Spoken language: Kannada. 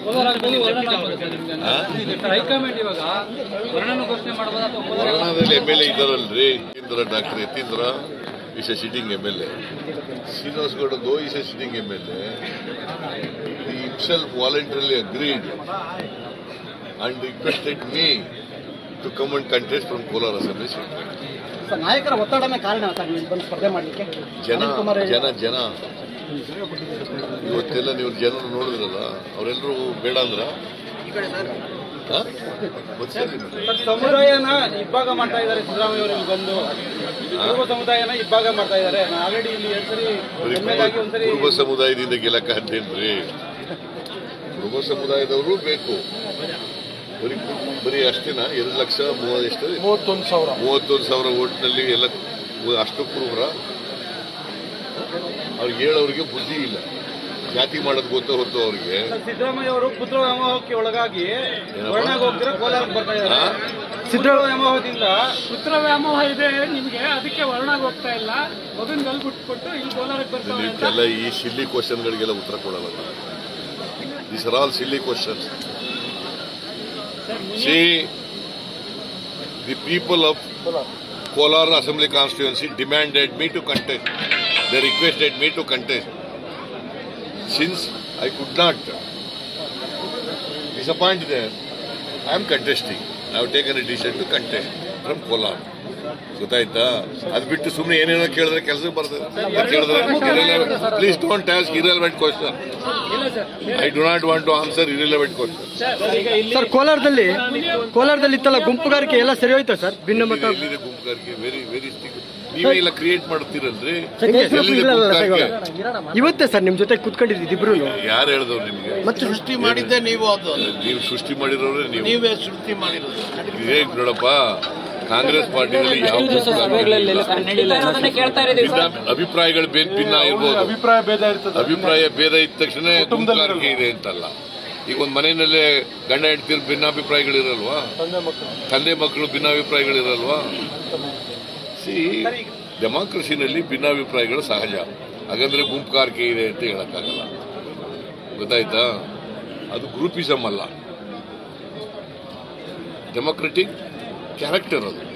ಕೋಲಾರದಲ್ಲಿ ವರ್ಣನ ಆಗ್ಬೋದಾ ನಿಮ್ಗೆ? ಹೈಕಮಾಂಡ್ ಇವಾಗ ವರ್ಣನ ಘೋಷಣೆ ಮಾಡಬಹುದಾ ಅಥವಾ ಕೋಲಾರ ವರ್ಣದಲ್ಲಿ ಎಮ್ ಎಲ್ ಎ ಇದ್ದಾರಲ್ರಿ Yathindra doctor Yathindra is a sitting M L A Srinivas Gowda though is a sitting M L A he himself voluntarily agreed and requested me to come and contest from Kolar assembly seat sir ನಾಯಕರ ಒತ್ತಡನೇ ಕಾರಣ ಸರ್ ನೀವು ಬಂದು ಸ್ಪರ್ಧೆ ಮಾಡಲಿಕ್ಕೆ ಜನ ಅನಿಲ್ ಕುಮಾರ್ ಜನ ಜನ ಇವತ್ತೆಲ್ಲ ನೀವು ಜನರು ನೋಡಿದ್ರಲ್ಲ ಅವರೆಲ್ಲರೂ ಬೇಡ ಅಂದ್ರ ಹಾ? ಗೊತ್ತಿಲ್ಲ ನಿಮ್ಗೆ? ಸಮುದಾಯನ ಇಬ್ಬಾಗ ಮಾಡ್ತಾ ಇದ್ದಾರೆ ಸಿದ್ದರಾಮಯ್ಯ ಅವರು ಇಲ್ಲಿ ಬಂದು ಕುರುಬ ಸಮುದಾಯನ ಇಬ್ಬಾಗ ಮಾಡ್ತಾ ಇದ್ದಾರೆ ಆಲ್ರೆಡಿ ಇಲ್ಲಿ ಎರಡ್ ಸರಿ ಬರೀ ಎಮ್ ಎಲ್ ಆಗಿ ಒಂದ್ಸರಿ ಕುರುಬ ಸಮುದಾಯದಿಂದ ಗೆಲ್ಲಕ್ಕ ಅಂತೇನ್ರಿ ಕುರುಬ ಸಮುದಾಯದವರು ಬೇಕು ಬರೀ ಬರೀ ಅಷ್ಟೇನಾ ಎರಡು ಲಕ್ಷ ಮೂವತ್ತು ಎಷ್ಟು ಮೂವತ್ತೊಂದು ಸಾವಿರ ಮೂವತ್ತೊಂದು ಸಾವಿರ ಓಟ್ನಲ್ಲಿ ಎಲ್ಲ ಅಷ್ಟು ಕುರುಬರ ಅವ್ರಿಗೆ ಹೇಳೋರಿಗೆ ಬುದ್ಧಿ ಇಲ್ಲ ಜಾತಿ ಮಾಡೋದು ಗೊತ್ತೋ ಹೊತ್ತು ಅವ್ರಿಗೆ ಸಿದ್ದರಾಮಯ್ಯ ಅವರು ಪುತ್ರ ವ್ಯಾಮೋಹಕ್ಕೆ ಒಳಗಾಗಿ ವರ್ಣಾಗ ಹೋಗ್ತೀರಾ ಕೋಲಾರಕ್ಕೆ ಬರ್ತಾ ಇದ್ದಾರೆ ಹಾ? ಪುತ್ರ ವ್ಯಾಮೋಹದಿಂದ ಪುತ್ರ ವ್ಯಾಮೋಹ ಇದೆ ನಿಮ್ಗೆ ಅದಕ್ಕೆ ವರ್ಣಾಗ ಹೋಗ್ತಾ ಇಲ್ಲ ಮಗನ್ ಗಲ್ ಬಿಟ್ಕೊಟ್ಟು ಇಲ್ಲಿ ಕೋಲಾರಕ್ಕೆ ಬರ್ತಾವೆ ಅಂತ ಇವಕ್ಕೆಲ್ಲ ಈ ಸಿಲ್ಲಿ ಕ್ವಶನ್ಗಳಿಗೆಲ್ಲ ಉತ್ತರ ಕೊಡಲ್ಲ these are all silly questions see the people of Kolar assembly constituency demanded me to contest they requested me to contest since I could not disappoint they I am contesting I have taken a decision to contest from Kolar ಗೊತ್ತಾಯ್ತಾ ಅದು ಬಿಟ್ಟು ಸುಮ್ಮನೆ ಏನೇನೋ ಕೇಳಿದ್ರೆ ಕೆಲಸಕ್ಕೆ ಬರ್ತದೆ ಅದ್ ಕೇಳಿದ್ರೆ please don't ask irrelevant question I do not want to answer irrelevant question sir ಕೋಲಾರದಲ್ಲಿ ಕೋಲಾರದಲ್ಲಿ ಇತ್ತಲ್ಲ ಗುಂಪುಗಾರಿಕೆ ಎಲ್ಲ ಸರಿ ಹೋಯ್ತಾ ಸರ್ ಭಿನ್ನಮತ ಎಲ್ಲಿದೆ ಗುಂಪುಗಾರಿಕೆ ವೆರಿ ವೆರಿ ನೀವೇ ಇಲ್ಲ ಕ್ರಿಯೇಟ್ ಮಾಡ್ತೀರಲ್ರಿ ಸರ್, ಎಲ್ಲಿದೆ ಗುಂಪುಗಾರಿಕೆ ಇವತ್ತೇ ಸರ್ ನಿಮ್ ಜೊತೆ ಕುತ್ಕೊಂಡಿದ್ದು ಇಬ್ರು ಯಾರು ಹೇಳಿದವ್ರು ನಿಮಗೆ ಮತ್ತೆ ಸೃಷ್ಟಿ ಮಾಡಿದ್ದೆ ನೀವು ಅದು ನೀವು ಸೃಷ್ಟಿ ಮಾಡಿರೋರೆ ನೀವು ನೀವೇ ಸೃಷ್ಟಿ ಮಾಡಿರೋದು ಇದೇ ನೋಡಪ್ಪ ಕಾಂಗ್ರೆಸ್ ಪಾರ್ಟಿಯಲ್ಲಿ ಯಾವ ಭಿನ್ನ- ಅಭಿಪ್ರಾಯಗಳು ಬೇರೆ ಭಿನ್ನ ಇರ್ಬೋದು ಅಭಿಪ್ರಾಯ ಭೇದ ಇರ್ತದೆ ಅಭಿಪ್ರಾಯ ಭೇದ ಇದ್ದ ತಕ್ಷಣ ಗುಂಪುಗಾರಿಕೆ ಇದೆ ಅಂತಲ್ಲ ಈಗ ಒಂದು ಮನೆಯಲ್ಲೇ ಗಂಡ ಹೆಂಡತಿರು ಭಿನ್ನಾಭಿಪ್ರಾಯಗಳಿರಲ್ವಾ ತಂದೆ ಮಕ್ಕಳು ಭಿನ್ನಾಭಿಪ್ರಾಯಗಳಿರಲ್ವಾ ಸಿ ಡೆಮಾಕ್ರಸಿನಲ್ಲಿ ಭಿನ್ನಾಭಿಪ್ರಾಯಗಳು ಸಹಜ ಹಾಗಂದ್ರೆ ಗುಂಪುಗಾರಿಕೆ ಇದೆ ಅಂತ ಹೇಳಕ್ಕಾಗಲ್ಲ ಗೊತ್ತಾಯ್ತಾ ಅದು ಗ್ರೂಪಿಸಮ್ ಅಲ್ಲ ಡೆಮೋಕ್ರೆಟಿಕ್ ಕ್ಯಾರೆಕ್ಟರ್ ಅದು